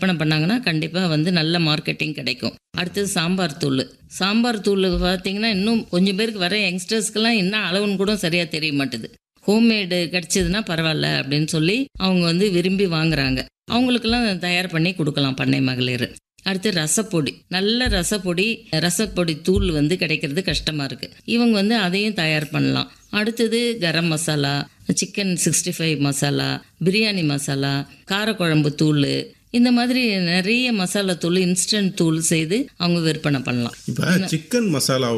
விற்பனை பண்ணாங்கன்னா கண்டிப்பாக வந்து நல்ல மார்க்கெட்டிங் கிடைக்கும் அடுத்தது சாம்பார் தூள் சாம்பார் தூள் பார்த்தீங்கன்னா இன்னும் கொஞ்சம் பேருக்கு வர யங்ஸ்டர்ஸ்க்கெல்லாம் என்ன அளவுன்னு கூட சரியாக தெரிய மாட்டுது ஹோம்மேடு கிடச்சிதுன்னா பரவாயில்ல அப்படின்னு சொல்லி அவங்க வந்து விரும்பி வாங்குறாங்க அவங்களுக்கெல்லாம் தயார் பண்ணி கொடுக்கலாம் பண்ணை மகளிர் அடுத்து ரசப்பொடி நல்ல ரசப்பொடி ரசப்பொடி தூள் வந்து கிடைக்கிறது கஷ்டமாக இருக்குது இவங்க வந்து அதையும் தயார் பண்ணலாம் அடுத்தது garam masala chicken sixty five masala biryani masala காரக்குழம்பு தூள் இந்த மாதிரி நிறைய மசாலா தூள் இன்ஸ்டன்ட் தூள் செய்து அவங்க விற்பனை பண்ணலாம் இப்போ சிக்கன் மசாலா